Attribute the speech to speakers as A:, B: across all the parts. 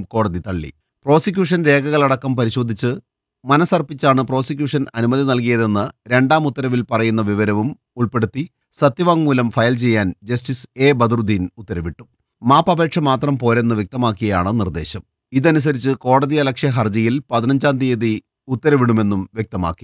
A: കോടതി തള്ളി പ്രോസിക്യൂഷൻ രേഖകളടക്കം പരിശോധിച്ച് മനസ്സർപ്പിച്ചാണ് പ്രോസിക്യൂഷൻ അനുമതി നൽകിയതെന്ന് രണ്ടാം ഉത്തരവിൽ പറയുന്ന വിവരവും ഉൾപ്പെടുത്തി സത്യവാങ്മൂലം ഫയൽ ചെയ്യാൻ ജസ്റ്റിസ് എ ബദറുദ്ദീൻ ഉത്തരവിട്ടു മാപ്പപേക്ഷ മാത്രം പോരെന്ന് വ്യക്തമാക്കിയാണ് നിർദ്ദേശം ഇതനുസരിച്ച് കോടതി അലക്ഷ്യ ഹർജിയിൽ പതിനഞ്ചാം തീയതി ഉത്തരവിടുമെന്നും വ്യക്തമാക്കി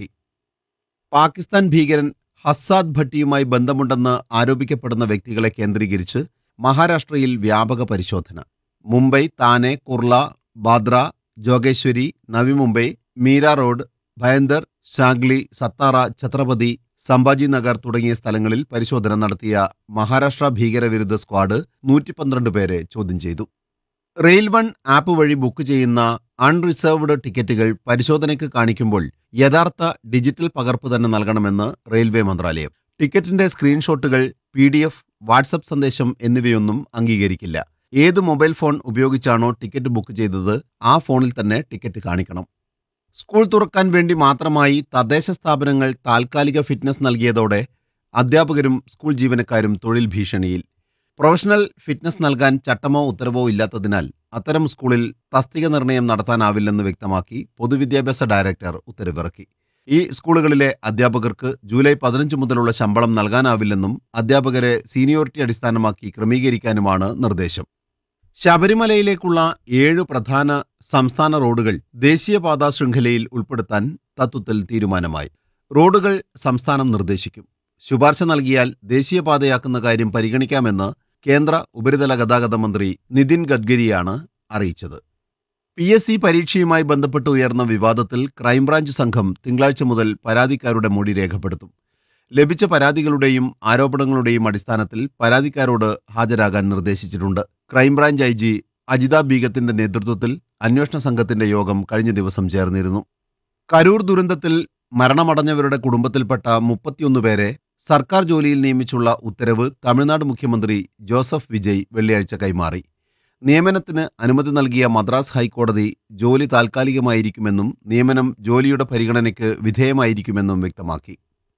A: പാകിസ്ഥാൻ ഭീകരൻ ഹസ്സാദ് ഭട്ടിയുമായി ബന്ധമുണ്ടെന്ന് ആരോപിക്കപ്പെടുന്ന വ്യക്തികളെ കേന്ദ്രീകരിച്ച് മഹാരാഷ്ട്രയിൽ വ്യാപക പരിശോധന മുംബൈ താനെ കുർള ബാദ്ര ജോഗേശ്വരി നവി മുംബൈ മീര റോഡ് ഭയന്ദർ ഷാഗ്ലി സത്താറ ഛത്രപതി സംഭാജി നഗർ തുടങ്ങിയ സ്ഥലങ്ങളിൽ പരിശോധന നടത്തിയ മഹാരാഷ്ട്ര ഭീകരവിരുദ്ധ സ്ക്വാഡ് നൂറ്റി പന്ത്രണ്ട് പേരെ ചോദ്യം ചെയ്തു റെയിൽ വൺ ആപ്പ് വഴി ബുക്ക് ചെയ്യുന്ന അൺറിസർവ്ഡ് ടിക്കറ്റുകൾ പരിശോധനയ്ക്ക് കാണിക്കുമ്പോൾ യഥാർത്ഥ ഡിജിറ്റൽ പകർപ്പ് തന്നെ നൽകണമെന്ന് റെയിൽവേ മന്ത്രാലയം ടിക്കറ്റിന്റെ സ്ക്രീൻഷോട്ടുകൾ പി ഡി എഫ് വാട്സപ്പ് സന്ദേശം എന്നിവയൊന്നും അംഗീകരിക്കില്ല ഏത് മൊബൈൽ ഫോൺ ഉപയോഗിച്ചാണോ ടിക്കറ്റ് ബുക്ക് ചെയ്തത് ആ ഫോണിൽ തന്നെ ടിക്കറ്റ് കാണിക്കണം സ്കൂൾ തുറക്കാൻ വേണ്ടി മാത്രമായി തദ്ദേശ സ്ഥാപനങ്ങൾ താൽക്കാലിക ഫിറ്റ്നസ് നൽകിയതോടെ അധ്യാപകരും സ്കൂൾ ജീവനക്കാരും തൊഴിൽ ഭീഷണിയിൽ പ്രൊഫഷണൽ ഫിറ്റ്നസ് നൽകാൻ ചട്ടമോ ഉത്തരവോ ഇല്ലാത്തതിനാൽ അത്തരം സ്കൂളിൽ തസ്തിക നിർണയം നടത്താനാവില്ലെന്ന് വ്യക്തമാക്കി പൊതുവിദ്യാഭ്യാസ ഡയറക്ടർ ഉത്തരവിറക്കി ഈ സ്കൂളുകളിലെ അധ്യാപകർക്ക് ജൂലൈ പതിനഞ്ച് മുതലുള്ള ശമ്പളം നൽകാനാവില്ലെന്നും അധ്യാപകരെ സീനിയോറിറ്റി അടിസ്ഥാനമാക്കി ക്രമീകരിക്കാനുമാണ് നിർദ്ദേശം ശബരിമലയിലേക്കുള്ള ഏഴ് പ്രധാന സംസ്ഥാന റോഡുകൾ ദേശീയപാതാ ശൃംഖലയിൽ ഉൾപ്പെടുത്താൻ തത്വത്തിൽ തീരുമാനമായി റോഡുകൾ സംസ്ഥാനം നിർദ്ദേശിക്കും ശുപാർശ നൽകിയാൽ ദേശീയപാതയാക്കുന്ന കാര്യം പരിഗണിക്കാമെന്ന് കേന്ദ്ര ഉപരിതല ഗതാഗത മന്ത്രി നിതിൻ ഗഡ്കരിയാണ് അറിയിച്ചത് പി എസ് സി പരീക്ഷയുമായി ബന്ധപ്പെട്ട് ഉയർന്ന വിവാദത്തിൽ ക്രൈംബ്രാഞ്ച് സംഘം തിങ്കളാഴ്ച മുതൽ പരാതിക്കാരുടെ മൊഴി രേഖപ്പെടുത്തും ലഭിച്ച പരാതികളുടെയും ആരോപണങ്ങളുടെയും അടിസ്ഥാനത്തിൽ പരാതിക്കാരോട് ഹാജരാകാൻ നിർദ്ദേശിച്ചിട്ടുണ്ട് ക്രൈംബ്രാഞ്ച് ഐ ജി അജിത ബീഗത്തിന്റെ നേതൃത്വത്തിൽ അന്വേഷണ സംഘത്തിന്റെ യോഗം കഴിഞ്ഞ ദിവസം ചേർന്നിരുന്നു കരൂർ ദുരന്തത്തിൽ മരണമടഞ്ഞവരുടെ കുടുംബത്തിൽപ്പെട്ട മുപ്പത്തിയൊന്ന് പേരെ സർക്കാർ ജോലിയിൽ നിയമിച്ചുള്ള ഉത്തരവ് തമിഴ്നാട് മുഖ്യമന്ത്രി ജോസഫ് വിജയ് വെള്ളിയാഴ്ച കൈമാറി നിയമനത്തിന് അനുമതി നൽകിയ മദ്രാസ് ഹൈക്കോടതി ജോലി താൽക്കാലികമായിരിക്കുമെന്നും നിയമനം ജോലിയുടെ പരിഗണനയ്ക്ക് വിധേയമായിരിക്കുമെന്നും വ്യക്തമാക്കി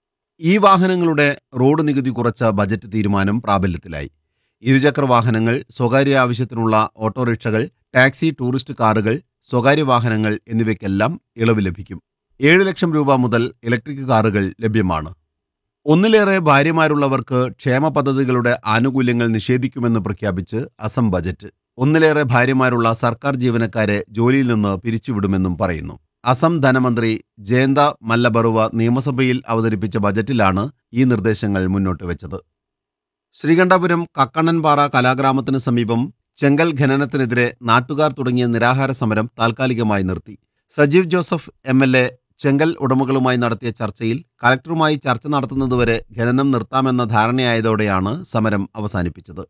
A: ഈ വാഹനങ്ങളുടെ റോഡ് നികുതി കുറച്ച ബജറ്റ് തീരുമാനം പ്രാബല്യത്തിലായി ഇരുചക്ര വാഹനങ്ങൾ സ്വകാര്യ ആവശ്യത്തിനുള്ള ഓട്ടോറിക്ഷകൾ ടാക്സി ടൂറിസ്റ്റ് കാറുകൾ സ്വകാര്യ വാഹനങ്ങൾ എന്നിവയ്ക്കെല്ലാം ഇളവ് ലഭിക്കും ഏഴ് ലക്ഷം രൂപ മുതൽ ഇലക്ട്രിക് കാറുകൾ ലഭ്യമാണ് ഒന്നിലേറെ ഭാര്യമാരുള്ളവർക്ക് ക്ഷേമ പദ്ധതികളുടെ ആനുകൂല്യങ്ങൾ നിഷേധിക്കുമെന്ന് പ്രഖ്യാപിച്ച് അസം ബജറ്റ് ഒന്നിലേറെ ഭാര്യമാരുള്ള സർക്കാർ ജീവനക്കാരെ ജോലിയിൽ നിന്ന് പിരിച്ചുവിടുമെന്നും പറയുന്നു അസം ധനമന്ത്രി ജയന്ത മല്ലബറുവ നിയമസഭയിൽ അവതരിപ്പിച്ച ബജറ്റിലാണ് ഈ നിർദ്ദേശങ്ങൾ മുന്നോട്ട് വെച്ചത് ശ്രീകണ്ഠപുരം കക്കണ്ണൻപാറ കലാഗ്രാമത്തിന് സമീപം ചെങ്കൽ ഖനനത്തിനെതിരെ നാട്ടുകാർ തുടങ്ങിയ നിരാഹാര സമരം താൽക്കാലികമായി നിർത്തി Sajeev Joseph M L A ചെങ്കൽ ഉടമകളുമായി നടത്തിയ ചർച്ചയിൽ കലക്ടറുമായി ചർച്ച നടത്തുന്നതുവരെ ഖനനം നിർത്താമെന്ന ധാരണയായതോടെയാണ് സമരം അവസാനിപ്പിച്ചത്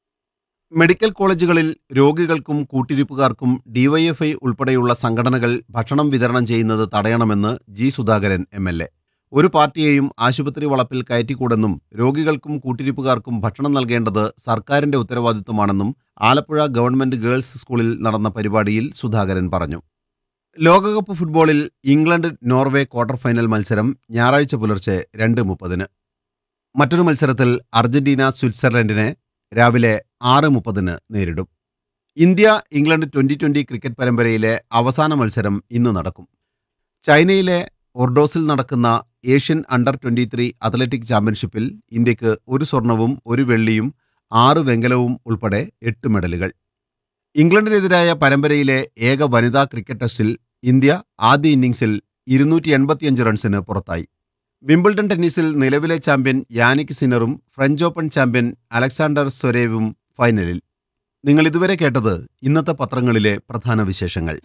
A: മെഡിക്കൽ കോളേജുകളിൽ രോഗികൾക്കും കൂട്ടിരിപ്പുകാർക്കും ഡിവൈഎഫ്ഐ ഉൾപ്പെടെയുള്ള സംഘടനകൾ ഭക്ഷണം വിതരണം ചെയ്യുന്നത് തടയണമെന്ന് G Sudhakaran M L A ഒരു പാർട്ടിയെയും ആശുപത്രി വളപ്പിൽ കയറ്റിക്കൂടെന്നും രോഗികൾക്കും കൂട്ടിരിപ്പുകാർക്കും ഭക്ഷണം നൽകേണ്ടത് സർക്കാരിന്റെ ഉത്തരവാദിത്വമാണെന്നും ആലപ്പുഴ ഗവൺമെന്റ് ഗേൾസ് സ്കൂളിൽ നടന്ന പരിപാടിയിൽ സുധാകരൻ പറഞ്ഞു ലോകകപ്പ് ഫുട്ബോളിൽ ഇംഗ്ലണ്ട് നോർവേ ക്വാർട്ടർ ഫൈനൽ മത്സരം ഞായറാഴ്ച പുലർച്ചെ രണ്ട് മുപ്പതിന് മറ്റൊരു മത്സരത്തിൽ അർജന്റീന സ്വിറ്റ്സർലൻഡിനെ രാവിലെ ആറ് മുപ്പതിന് നേരിടും India England twenty twenty cricket പരമ്പരയിലെ അവസാന മത്സരം ഇന്ന് നടക്കും ചൈനയിലെ ഒർഡോസിൽ നടക്കുന്ന Asian under twenty three athletic ചാമ്പ്യൻഷിപ്പിൽ ഇന്ത്യക്ക് ഒരു സ്വർണവും ഒരു വെള്ളിയും ആറ് വെങ്കലവും ഉൾപ്പെടെ എട്ട് മെഡലുകൾ ഇംഗ്ലണ്ടിനെതിരായ പരമ്പരയിലെ ഏക വനിതാ ക്രിക്കറ്റ് ടെസ്റ്റിൽ ഇന്ത്യ ആദ്യ ഇന്നിംഗ്സിൽ ഇരുന്നൂറ്റി എൺപത്തിയഞ്ച് റൺസിന് പുറത്തായി വിംബിൾഡൺ ടെന്നീസിൽ നിലവിലെ ചാമ്പ്യൻ യാനിക് സിനറും ഫ്രഞ്ച് ഓപ്പൺ ചാമ്പ്യൻ അലക്സാണ്ടർ സ്വരേവും ഫൈനലിൽ നിങ്ങൾ ഇതുവരെ കേട്ടത് ഇന്നത്തെ പത്രങ്ങളിലെ പ്രധാന വിശേഷങ്ങൾ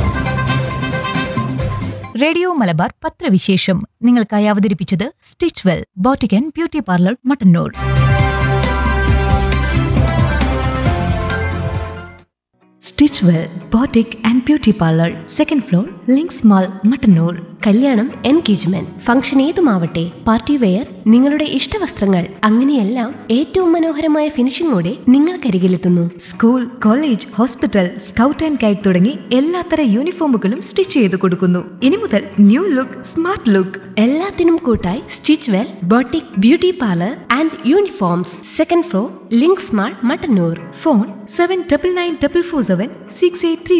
B: റേഡിയോ മലബാർ പത്രവിശേഷം നിങ്ങൾക്കായി അവതരിപ്പിച്ചത് Stitch Well boutique and beauty parlour Mattannur Stitch Well boutique and beauty parlour second floor Links mall Mattannur
C: കല്യാണം എൻഗേജ്മെന്റ് ഫംഗ്ഷൻ ഏതുമാവട്ടെ പാർട്ടി വെയർ നിങ്ങളുടെ ഇഷ്ടവസ്ത്രങ്ങൾ അങ്ങനെയെല്ലാം ഏറ്റവും മനോഹരമായ ഫിനിഷിംഗോടെ നിങ്ങൾക്കരികിലെത്തുന്നു
B: school college hospital scout and guide തുടങ്ങി എല്ലാത്തര യൂണിഫോമുകളും സ്റ്റിച്ച് ചെയ്ത് കൊടുക്കുന്നു ഇനി മുതൽ ന്യൂ ലുക്ക് സ്മാർട്ട് ലുക്ക്
C: എല്ലാത്തിനും കൂട്ടായി Stitch Well boutique beauty parlour and uniforms second floor Links mall Mattannur
B: phone seven double nine double four seven six eight three